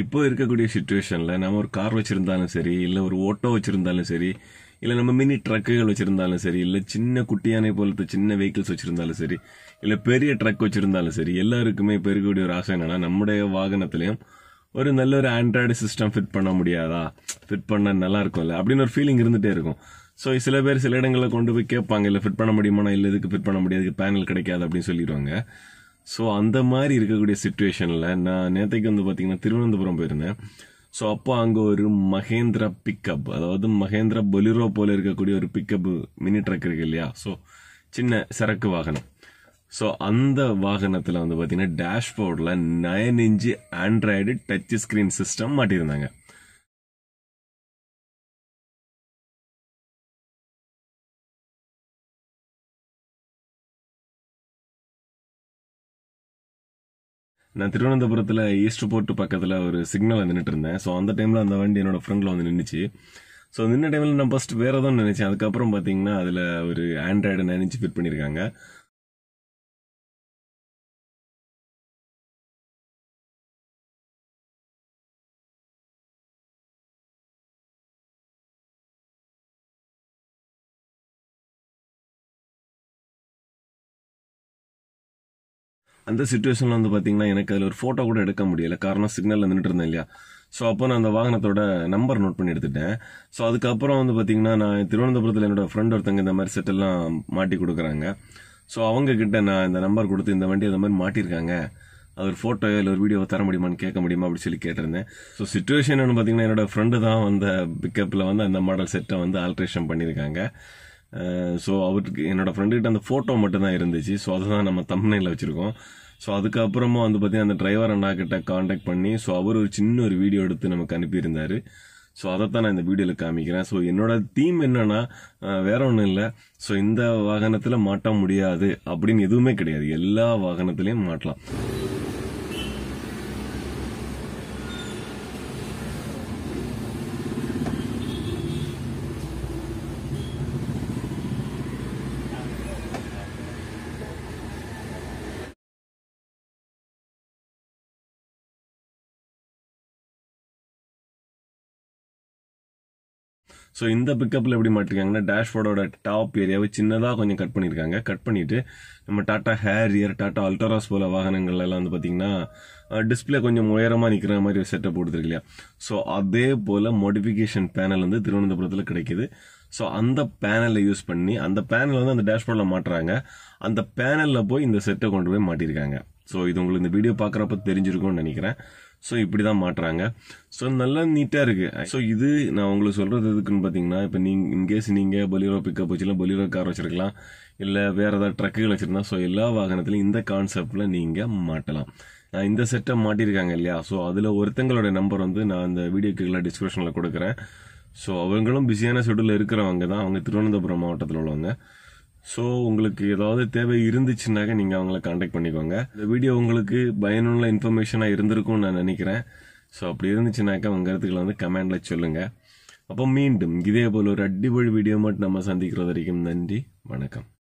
இப்போ இருக்கக்கூடிய சுச்சுவேஷனில் நம்ம ஒரு கார் வச்சுருந்தாலும் சரி இல்லை ஒரு ஓட்டோ வச்சுருந்தாலும் சரி இல்லை நம்ம மினி ட்ரக்குகள் வச்சுருந்தாலும் சரி இல்லை சின்ன குட்டியானை போலത്തെ சின்ன வெஹிக்கிள்ஸ் வச்சுருந்தாலும் சரி இல்லை பெரிய ட்ரக் வச்சுருந்தாலும் சரி எல்லாருக்குமே இப்போ இருக்கக்கூடிய ஒரு ஆசை என்னன்னா நம்முடைய வாகனத்திலையும் ஒரு நல்ல ஒரு ஆண்ட்ராய்டு சிஸ்டம் ஃபிட் பண்ண முடியாதா ஃபிட் பண்ண நல்லா இருக்கும்ல அப்படின்னு ஒரு ஃபீலிங் இருந்துகிட்டே இருக்கும் ஸோ சில பேர் சில இடங்களில் கொண்டு போய் கேட்பாங்க இல்லை ஃபிட் பண்ண முடியுமா இல்லை இதுக்கு ஃபிட் பண்ண முடியாது பேனல் கிடைக்காது அப்படின்னு சொல்லிடுவாங்க ஸோ அந்த மாதிரி இருக்கக்கூடிய சுச்சுவேஷனில் நான் நேற்றுக்கு வந்து பார்த்தீங்கன்னா திருவனந்தபுரம் போயிருந்தேன் ஸோ அப்போ அங்கே ஒரு மகேந்திரா பிக்கப் அதாவது மகேந்திரா பொலிரோ போல இருக்கக்கூடிய ஒரு பிக்கப் மினி ட்ரக் இருக்கு இல்லையா ஸோ சின்ன சரக்கு வாகனம் ஸோ அந்த வாகனத்தில் வந்து பார்த்தீங்கன்னா டேஷ்போர்டில் nine inch android touch screen system மாட்டியிருந்தாங்க நான் திருவனந்தபுரத்தில் ஈஸ்ட் போர்ட் பக்கத்தில் ஒரு சிக்னல் நின்றுட்டு இருந்தேன் ஸோ அந்த டைமில் அந்த வண்டி என்னோட ஃப்ரெண்டில் வந்து நின்றுச்சு ஸோ நின்ன டைமில் நான் ஃபர்ஸ்ட் வேற ஏதோ நினைச்சேன் அதுக்கப்புறம் பார்த்தீங்கன்னா அதில் ஒரு ஆண்ட்ராய்டு நினைச்சு ஃபிட் பண்ணியிருக்காங்க அந்த சுச்சுவேஷனில் வந்து பார்த்தீங்கன்னா எனக்கு அதில் ஒரு ஃபோட்டோ கூட எடுக்க முடியல காரணம் சிக்னலில் நின்றுட்டு இருந்தேன் இல்லையா ஸோ அப்போ நான் அந்த வாகனத்தோட நம்பர் நோட் பண்ணி எடுத்துட்டேன் ஸோ அதுக்கப்புறம் வந்து பார்த்தீங்கன்னா நான் திருவனந்தபுரத்தில் என்னோட ஃப்ரெண்ட் ஒருத்தங்க இந்த மாதிரி செட்டெல்லாம் மாட்டி கொடுக்குறாங்க ஸோ அவங்க கிட்ட நான் இந்த நம்பர் கொடுத்து இந்த வண்டி அந்த மாதிரி மாட்டியிருக்காங்க அது ஒரு ஃபோட்டோ இல்லை ஒரு வீடியோ தர முடியுமான்னு கேட்க முடியுமா அப்படின்னு சொல்லி கேட்டிருந்தேன் ஸோ சுச்சுவேஷன் பார்த்தீங்கன்னா என்னோட ஃப்ரெண்டு தான் அந்த பிக்கப்பில் வந்து அந்த மாடல் செட்டை வந்து ஆல்ட்ரேஷன் பண்ணியிருக்காங்க ஸோ அவருக்கு என்னோட ஃப்ரெண்டுக்கிட்ட அந்த ஃபோட்டோ மட்டும் தான் இருந்துச்சு ஸோ அதை தான் நம்ம தம்னையில் வச்சுருக்கோம் ஸோ அதுக்கப்புறமா வந்து பார்த்தீங்கன்னா அந்த டிரைவர் அண்ணா கிட்ட காண்டாக்ட் பண்ணி ஸோ அவர் ஒரு சின்ன ஒரு வீடியோ எடுத்து நமக்கு அனுப்பியிருந்தார் ஸோ அதைத்தான் நான் இந்த வீடியோவில் காமிக்கிறேன் ஸோ என்னோட தீம் என்னன்னா வேற ஒன்றும் இல்லை ஸோ இந்த வாகனத்தில் மாட்ட முடியாது அப்படின்னு எதுவுமே கிடையாது எல்லா வாகனத்திலையும் மாட்டலாம் ஸோ இந்த பிக்கப்பில் எப்படி மாட்டிருக்காங்கன்னா டேஷ்போர்டோட டாப் ஏரியாவை சின்னதாக கொஞ்சம் கட் பண்ணியிருக்காங்க கட் பண்ணிட்டு நம்ம டாட்டா ஹேரியர் டாட்டா அல்ட்ராஸ் போல வாகனங்கள்ல எல்லாம் வந்து பார்த்தீங்கன்னா டிஸ்பிளே கொஞ்சம் உயரமாக நிற்கிற மாதிரி ஒரு செட்டப் கொடுத்துருக்கு இல்லையா ஸோ அதே போல் மோடிஃபிகேஷன் பேனல் வந்து திருவனந்தபுரத்தில் கிடைக்குது ஸோ அந்த பேனலை யூஸ் பண்ணி அந்த பேனல் வந்து அந்த டேஷ்போர்டில் மாட்டுறாங்க அந்த பேனலில் போய் இந்த செட்டை கொண்டு போய் மாட்டியிருக்காங்க ஸோ இது உங்களுக்கு இந்த வீடியோ பார்க்குறப்ப தெரிஞ்சிருக்கும்னு நினைக்கிறேன் ஸோ இப்படி தான் மாட்டுறாங்க ஸோ நல்லா நீட்டாக இருக்குது ஸோ இது நான் உங்களுக்கு சொல்கிறது எதுக்குன்னு பார்த்தீங்கன்னா இப்போ நீங்கள் இன்கேஸ் நீங்கள் பொலிரோ பிக்கப் வச்சுலாம் பொலிரோ கார் வச்சிருக்கலாம் இல்லை வேறு ஏதாவது ட்ரக்குகள் வச்சுருந்தா ஸோ எல்லா வாகனத்திலையும் இந்த கான்செப்டில் நீங்கள் மாட்டலாம் நான் இந்த செட்டை மாட்டியிருக்காங்க இல்லையா ஸோ அதில் ஒருத்தங்களோட நம்பர் வந்து நான் அந்த வீடியோக்குள்ள டிஸ்கிரிப்ஷனில் கொடுக்குறேன் ஸோ அவங்களும் பிஸியான ஷெடியூலில் இருக்கிறவங்க தான் அவங்க திருவனந்தபுரம் மாவட்டத்தில் உள்ளவங்க ஸோ உங்களுக்கு ஏதாவது தேவை இருந்துச்சுனாக்க நீங்கள் அவங்கள காண்டாக்ட் பண்ணிக்கோங்க இந்த வீடியோ உங்களுக்கு பயனுள்ள இன்ஃபர்மேஷனாக இருந்திருக்கும்னு நான் நினைக்கிறேன் ஸோ அப்படி இருந்துச்சுனாக்கா உங்கள் கருத்துக்களை வந்து கமெண்டில் சொல்லுங்கள் அப்போ மீண்டும் இதே போல் ஒரு அடிப்பொழி வீடியோ மட்டும் நம்ம சந்திக்கிறது வரைக்கும் நன்றி வணக்கம்